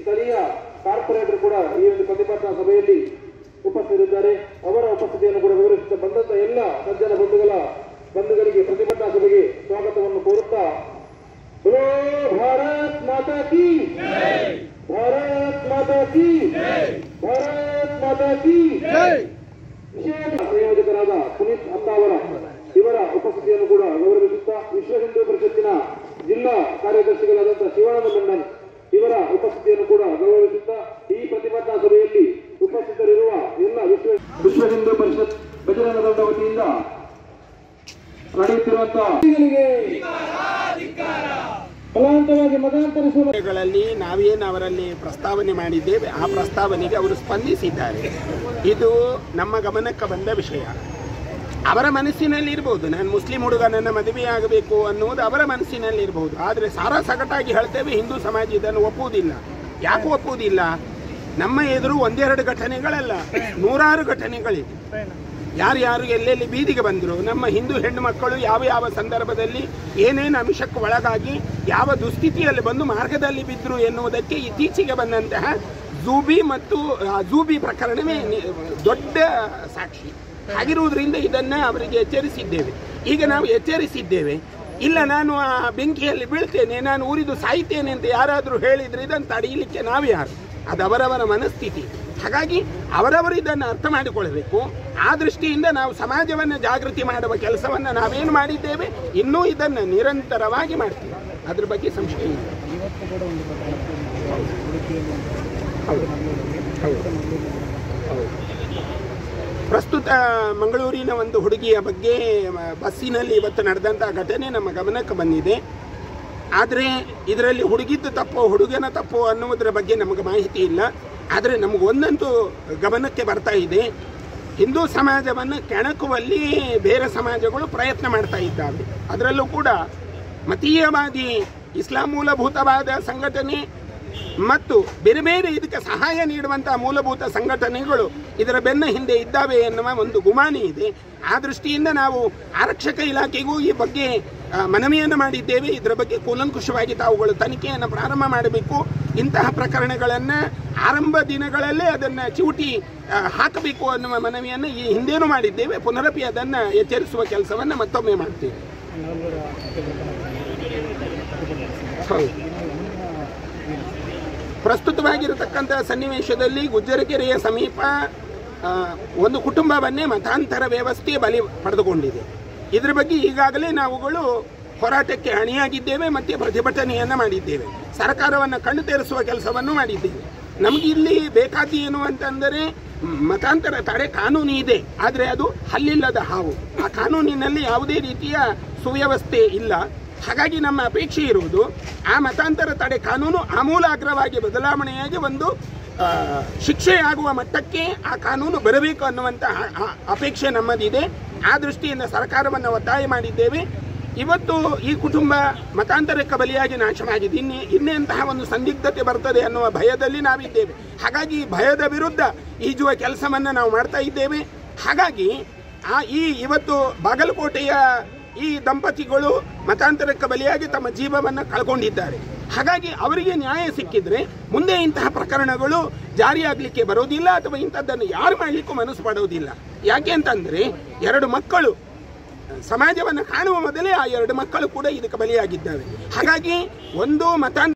ಸ್ಥಳೀಯ ಕಾರ್ಪೊರೇಟರ್ ಕೂಡ ಈ ಒಂದು ಪ್ರತಿಭಟನಾ ಸಭೆಯಲ್ಲಿ ಉಪಸ್ಥಿತರಿದ್ದಾರೆ ಅವರ ಉಪಸ್ಥಿತಿಯನ್ನು ಕೂಡ ವಿವರಿಸುತ್ತಾ ಬಂದಂತ ಎಲ್ಲ ಸಜ್ಜನ ಬಂಧುಗಳ ಬಂಧುಗಳಿಗೆ ಪ್ರತಿಭಟನಾ ಸಭೆಗೆ ಸ್ವಾಗತವನ್ನು ಕೋರುತ್ತಾ बोलो भारत माता की भारत माता की भारत माता की ವಿಶೇಷ ಸಂಯೋಜಕರಾದ ಪುನೀತ್ ಅಂತಾವರ ಇವರ ಉಪಸ್ಥಿತಿಯನ್ನು ಕೂಡ ಗೌರವಿಸುತ್ತಾ ವಿಶ್ವ ಹಿಂದೂ ಪರಿಷತ್ತಿನ ಜಿಲ್ಲಾ ಕಾರ್ಯದರ್ಶಿಗಳಾದಂತಹ ಶಿವಾನಂದ ಮಂಡನ್ ಇವರ ಉಪಸ್ಥಿತಿಯನ್ನು ಕೂಡ ಗೌರವಿಸುತ್ತಾ ಈ ಪ್ರತಿಭಟನಾ ಸಭೆಯಲ್ಲಿ ಉಪಸ್ಥಿತರಿರುವ ಎಲ್ಲ ವಿಶ್ವ ವಿಶ್ವ ಹಿಂದೂ ಪರಿಷತ್ ಬಜರಂಗ ದಳದ ವತಿಯಿಂದ ನಡೆಯುತ್ತಿರುವಂತಹ ಬಲವಂತವಾಗಿ ಮತಾಂತರಿಸುವ ಗಳಲ್ಲಿ ನಾವೇನು ಅವರಲ್ಲಿ ಪ್ರಸ್ತಾವನೆ ಮಾಡಿದ್ದೇವೆ ಆ ಪ್ರಸ್ತಾವನೆಗೆ ಅವರು ಸ್ಪಂದಿಸಿದ್ದಾರೆ ಇದು ನಮ್ಮ ಗಮನಕ್ಕೆ ಬಂದ ವಿಷಯ ಅವರ ಮನಸ್ಸಿನಲ್ಲಿ ಇರ್ಬೋದು ನಾನು ಮುಸ್ಲಿಂ ಹುಡುಗ ನನ್ನ ಮದುವೆಯಾಗಬೇಕು ಅನ್ನುವುದು ಅವರ ಮನಸ್ಸಿನಲ್ಲಿ ಇರಬಹುದು ಆದರೆ ಸಾರಾ ಸಗಟಾಗಿ ಹೇಳ್ತೇವೆ ಹಿಂದೂ ಸಮಾಜ ಇದನ್ನು ಒಪ್ಪುವುದಿಲ್ಲ ಯಾಕೆ ಒಪ್ಪುವುದಿಲ್ಲ ನಮ್ಮ ಎದುರು ಒಂದೆರಡು ಘಟನೆಗಳಲ್ಲ ನೂರಾರು ಘಟನೆಗಳಿವೆ ಯಾರ್ಯಾರು ಎಲ್ಲೆಲ್ಲಿ ಬೀದಿಗೆ ಬಂದರು ನಮ್ಮ ಹಿಂದೂ ಹೆಣ್ಣು ಮಕ್ಕಳು ಯಾವ ಯಾವ ಸಂದರ್ಭದಲ್ಲಿ ಏನೇನು ಅಂಶಕ್ಕೆ ಒಳಗಾಗಿ ಯಾವ ದುಸ್ಥಿತಿಯಲ್ಲಿ ಬಂದು ಮಾರ್ಗದಲ್ಲಿ ಬಿದ್ದರು ಎನ್ನುವುದಕ್ಕೆ ಇತ್ತೀಚೆಗೆ ಬಂದಂತಹ ಜೂಬಿ ಮತ್ತು ಆ, ಜೂಬಿ ಪ್ರಕರಣವೇ ನಿ- ದೊಡ್ಡ ಸಾಕ್ಷಿ ಹಾಗಿರುವುದರಿಂದ ಇದನ್ನು ಅವರಿಗೆ ಎಚ್ಚರಿಸಿದ್ದೇವೆ ಈಗ ನಾವು ಎಚ್ಚರಿಸಿದ್ದೇವೆ ಇಲ್ಲ ನಾನು ಆ ಬೆಂಕಿಯಲ್ಲಿ ಬೀಳ್ತೇನೆ ನಾನು ಉರಿದು ಸಾಯ್ತೇನೆ ಅಂತ ಯಾರಾದರೂ ಹೇಳಿದ್ರೆ ಇದನ್ನು ತಡೆಯಲಿಕ್ಕೆ ನಾವು ಯಾರು ಅದು ಅವರವರ ಮನಸ್ಥಿತಿ ಹಾಗಾಗಿ ಅವರವರು ಇದನ್ನು ಅರ್ಥ ಮಾಡಿಕೊಳ್ಳಬೇಕು ಆ ದೃಷ್ಟಿಯಿಂದ ನಾವು ಸಮಾಜವನ್ನು ಜಾಗೃತಿ ಮಾಡುವ ಕೆಲಸವನ್ನು ನಾವೇನು ಮಾಡಿದ್ದೇವೆ ಇನ್ನೂ ಇದನ್ನು ನಿರಂತರವಾಗಿ ಮಾಡ್ತೀವಿ ಅದ್ರ ಬಗ್ಗೆ ಸಂಶಯ ಇಲ್ಲ ಹೌದು. ಹೌದು. ಹೌದು. ಪ್ರಸ್ತುತ ಮಂಗಳೂರಿನ ಒಂದು ಹುಡುಗಿಯ ಬಗ್ಗೆ ಮ, ಬಸ್ಸಿನಲ್ಲಿ ಇವತ್ತು ನಡೆದಂಥ ಘಟನೆ ನಮ್ಮ ಗಮನಕ್ಕೆ ಬಂದಿದೆ ಆದರೆ ಇದರಲ್ಲಿ ಹುಡುಗಿದ್ದು ತಪ್ಪೋ ಹುಡುಗನ ತಪ್ಪೋ ಅನ್ನುವುದರ ಬಗ್ಗೆ ನಮಗೆ ಮಾಹಿತಿ ಇಲ್ಲ ಆದರೆ ನಮಗೆ ಒಂದಂತೂ ಗಮನಕ್ಕೆ ಬರ್ತಾ ಇದೆ ಹಿಂದೂ ಸಮಾಜವನ್ನು ಕೆಣಕುವಲ್ಲಿ ಬೇರೆ ಸಮಾಜಗಳು ಪ್ರಯತ್ನ ಮಾಡ್ತಾ ಇದ್ದಾವೆ ಅದರಲ್ಲೂ ಕೂಡ ಮತೀಯವಾದಿ ಇಸ್ಲಾಂ ಮೂಲಭೂತವಾದ ಸಂಘಟನೆ ಮತ್ತು ಬೇರೆ ಬೇರೆ ಇದಕ್ಕೆ ಸಹಾಯ ನೀಡುವಂತಹ ಮೂಲಭೂತ ಸಂಘಟನೆಗಳು ಇದರ ಬೆನ್ನ ಹಿಂದೆ ಇದ್ದಾವೆ ಎನ್ನುವ ಒಂದು ಗುಮಾನಿ ಇದೆ ಆ ದೃಷ್ಟಿಯಿಂದ ನಾವು ಆರಕ್ಷಕ ಇಲಾಖೆಗೂ ಈ ಬಗ್ಗೆ ಆ, ಮನವಿಯನ್ನು ಮಾಡಿದ್ದೇವೆ ಇದರ ಬಗ್ಗೆ ಕೂಲಂಕುಷವಾಗಿ ತಾವುಗಳು ತನಿಖೆಯನ್ನು ಪ್ರಾರಂಭ ಮಾಡಬೇಕು ಇಂತಹ ಪ್ರಕರಣಗಳನ್ನು ಆರಂಭ ದಿನಗಳಲ್ಲೇ ಅದನ್ನು ಚಿವುಟಿ ಆ, ಹಾಕಬೇಕು ಅನ್ನುವ ಮನವಿಯನ್ನು ಈ ಹಿಂದೇನೂ ಮಾಡಿದ್ದೇವೆ ಪುನರಪಿ ಅದನ್ನು ಎಚ್ಚರಿಸುವ ಕೆಲಸವನ್ನು ಮತ್ತೊಮ್ಮೆ ಮಾಡ್ತೇವೆ ಹೌದು ಪ್ರಸ್ತುತವಾಗಿರತಕ್ಕಂಥ ಸನ್ನಿವೇಶದಲ್ಲಿ ಗುಜ್ಜರಕೆರೆಯ ಸಮೀಪ ಆ, ಒಂದು ಕುಟುಂಬವನ್ನೇ ಮತಾಂತರ ವ್ಯವಸ್ಥೆ ಬಲಿ ಪಡೆದುಕೊಂಡಿದೆ ಇದರ ಬಗ್ಗೆ ಈಗಾಗಲೇ ನಾವುಗಳು ಹೋರಾಟಕ್ಕೆ ಅಣಿಯಾಗಿದ್ದೇವೆ ಮತ್ತು ಪ್ರತಿಭಟನೆಯನ್ನು ಮಾಡಿದ್ದೇವೆ ಸರ್ಕಾರವನ್ನು ಕಣ್ಣು ತೆರೆಸುವ ಕೆಲಸವನ್ನು ಮಾಡಿದ್ದೇವೆ ನಮಗೆ ಇಲ್ಲಿ ಬೇಕಾದ ಏನು ಅಂತಂದರೆ ಮ್, ಮತಾಂತರ ತಡೆ ಕಾನೂನು ಇದೆ ಆದರೆ ಅದು ಹಲ್ಲಿಲ್ಲದ ಹಾವು ಆ ಕಾನೂನಿನಲ್ಲಿ ಯಾವುದೇ ರೀತಿಯ ಸುವ್ಯವಸ್ಥೆ ಇಲ್ಲ ಹಾಗಾಗಿ ನಮ್ಮ ಅಪೇಕ್ಷೆ ಇರುವುದು ಆ ಮತಾಂತರ ತಡೆ ಕಾನೂನು ಆಮೂಲಾಗ್ರವಾಗಿ ಬದಲಾವಣೆಯಾಗಿ ಒಂದು ಆ, ಶಿಕ್ಷೆಯಾಗುವ ಮಟ್ಟಕ್ಕೆ ಆ ಕಾನೂನು ಬರಬೇಕು ಅನ್ನುವಂಥ ಆ- ಆ ಅಪೇಕ್ಷೆ ನಮ್ಮದಿದೆ ಆ ದೃಷ್ಟಿಯಿಂದ ಸರ್ಕಾರವನ್ನು ಒತ್ತಾಯ ಮಾಡಿದ್ದೇವೆ ಇವತ್ತು ಈ ಕುಟುಂಬ ಮತಾಂತರಕ್ಕೆ ಬಲಿಯಾಗಿ ನಾಶವಾಗಿದೆ ಇನ್ನೇ ಇನ್ನೆಂತಹ ಒಂದು ಸಂದಿಗ್ಧತೆ ಬರ್ತದೆ ಅನ್ನುವ ಭಯದಲ್ಲಿ ನಾವಿದ್ದೇವೆ ಹಾಗಾಗಿ ಈ ಭಯದ ವಿರುದ್ಧ ಈಜುವ ಕೆಲಸವನ್ನು ನಾವು ಮಾಡ್ತಾ ಇದ್ದೇವೆ ಹಾಗಾಗಿ ಆ ಈ ಇವತ್ತು ಬಾಗಲಕೋಟೆಯ ಈ ದಂಪತಿಗಳು ಮತಾಂತರಕ್ಕೆ ಬಲಿಯಾಗಿ ತಮ್ಮ ಜೀವವನ್ನು ಕಳ್ಕೊಂಡಿದ್ದಾರೆ ಹಾಗಾಗಿ ಅವರಿಗೆ ನ್ಯಾಯ ಸಿಕ್ಕಿದ್ರೆ ಮುಂದೆ ಇಂತಹ ಪ್ರಕರಣಗಳು ಜಾರಿಯಾಗಲಿಕ್ಕೆ ಬರೋದಿಲ್ಲ ಅಥವಾ ಇಂಥದ್ದನ್ನು ಯಾರು ಮಾಡಲಿಕ್ಕೂ ಮನಸ್ಸು ಪಡೋದಿಲ್ಲ ಯಾಕೆ ಅಂತಂದ್ರೆ ಎರಡು ಮಕ್ಕಳು ಸಮಾಜವನ್ನು ಕಾಣುವ ಮೊದಲೇ ಆ ಎರಡು ಮಕ್ಕಳು ಕೂಡ ಇದಕ್ಕೆ ಬಲಿಯಾಗಿದ್ದಾವೆ ಹಾಗಾಗಿ ಒಂದು ಮತಾಂತರ